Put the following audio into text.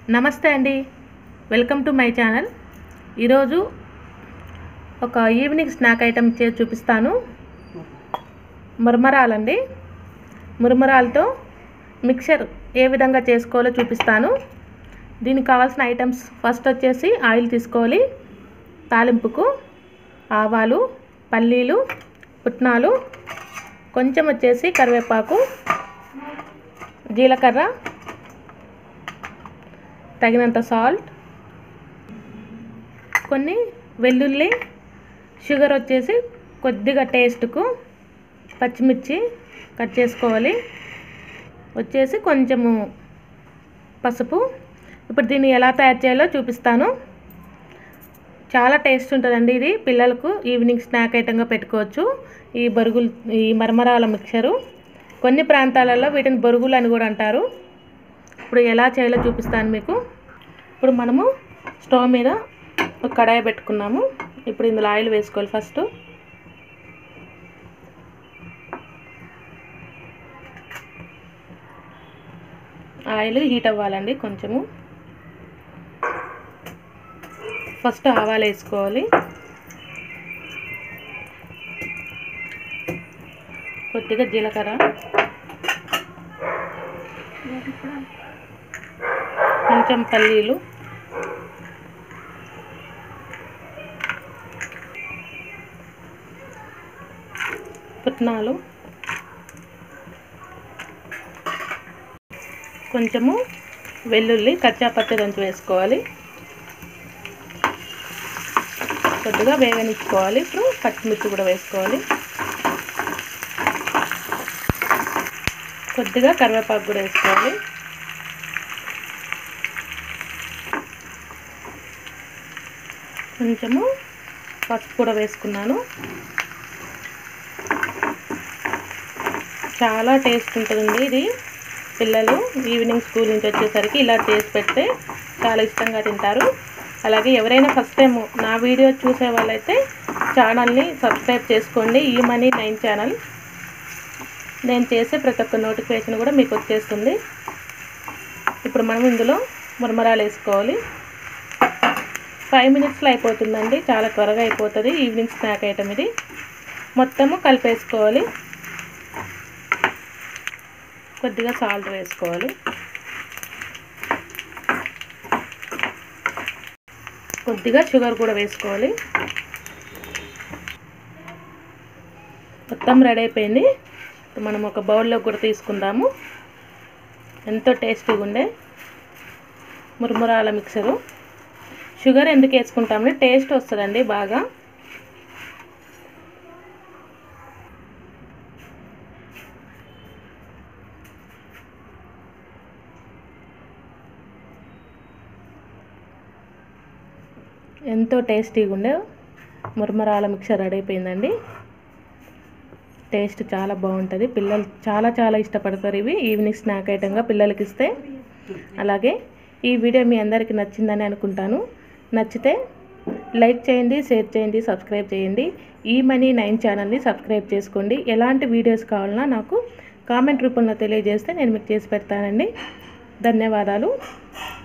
నమస్తే అండి welcome to my channel ఈరోజు ఒక ఈవినింగ్ స్నాక్ ఐటెం చేసి చూపిస్తాను మురమరాలండి మురమరాలతో మిక్చర్ ఏ విధంగా చేసుకోవాలో చూపిస్తాను దీనికి కావాల్సిన ఐటమ్స్ ఫస్ట్ వచ్చేసి ఆయిల్ తీసుకోవాలి తాలింపుకు ఆవాలు పల్లీలు పుట్నాలు కొంచెం వచ్చేసి కరివేపాకు జీలకర్ర తగినంత సాల్ట్ కొన్ని వెల్లుల్లి షుగర్ వచ్చేసి కొద్దిగా టేస్ట్కు పచ్చిమిర్చి కట్ చేసుకోవాలి వచ్చేసి కొంచెము పసుపు ఇప్పుడు దీన్ని ఎలా తయారు చేయాలో చూపిస్తాను చాలా టేస్ట్ ఉంటుందండి ఇది పిల్లలకు ఈవినింగ్ స్నాక్ ఐటెంగా పెట్టుకోవచ్చు ఈ బరుగులు ఈ మరమరాల మిక్చరు కొన్ని ప్రాంతాలలో వీటిని బొరుగులు అని కూడా అంటారు ఇప్పుడు ఎలా చేయాలో చూపిస్తాను మీకు ఇప్పుడు మనము స్టవ్ మీద ఒక కడాయి పెట్టుకున్నాము ఇప్పుడు ఇందులో ఆయిల్ వేసుకోవాలి ఫస్ట్ ఆయిల్ హీట్ అవ్వాలండి కొంచెము ఫస్ట్ ఆవాలు వేసుకోవాలి కొద్దిగా జీలకర్ర కొంచెం పల్లీలు పుట్నాలు కొంచెము వెల్లుల్లి కచ్చాపత్తి దంచి వేసుకోవాలి కొద్దిగా వేగనిచ్చుకోవాలి ఇప్పుడు పచ్చిమిర్చి కూడా వేసుకోవాలి కొద్దిగా కరివేపాకు కూడా వేసుకోవాలి కొంచెము పసుపు కూడా వేసుకున్నాను చాలా టేస్ట్ ఉంటుందండి ఇది పిల్లలు ఈవినింగ్ స్కూల్ నుంచి వచ్చేసరికి ఇలా చేసి పెడితే చాలా ఇష్టంగా తింటారు అలాగే ఎవరైనా ఫస్ట్ టైం నా వీడియో చూసే వాళ్ళైతే ఛానల్ని సబ్స్క్రైబ్ చేసుకోండి ఈ మనీ నైన్ ఛానల్ నేను చేసే ప్రతి ఒక్క నోటిఫికేషన్ కూడా మీకు వచ్చేస్తుంది ఇప్పుడు మనం ఇందులో మురమరాలు వేసుకోవాలి ఫైవ్ మినిట్స్లో అయిపోతుందండి చాలా త్వరగా అయిపోతుంది ఈవినింగ్ స్నాక్ ఐటమ్ ఇది మొత్తము కలిపేసుకోవాలి కొద్దిగా సాల్ట్ వేసుకోవాలి కొద్దిగా షుగర్ కూడా వేసుకోవాలి మొత్తం రెడీ అయిపోయింది మనం ఒక బౌల్లో కూడా తీసుకుందాము ఎంతో టేస్టీగా ఉండే మురుమురాల మిక్సరు షుగర్ ఎందుకు వేసుకుంటామంటే టేస్ట్ వస్తుందండి బాగా ఎంతో టేస్టీగా ఉండే మురమరాల మిక్చర్ రెడీ అయిపోయిందండి టేస్ట్ చాలా బాగుంటుంది పిల్లలు చాలా చాలా ఇష్టపడతారు ఇవి ఈవినింగ్ స్నాక్ ఐటెంగా పిల్లలకి ఇస్తే అలాగే ఈ వీడియో మీ అందరికీ నచ్చిందని అనుకుంటాను నచ్చితే లైక్ చేయండి షేర్ చేయండి సబ్స్క్రైబ్ చేయండి ఈ మనీ నైన్ ఛానల్ని సబ్స్క్రైబ్ చేసుకోండి ఎలాంటి వీడియోస్ కావాలన్నా నాకు కామెంట్ రూపంలో తెలియజేస్తే నేను మీకు చేసి పెడతానండి ధన్యవాదాలు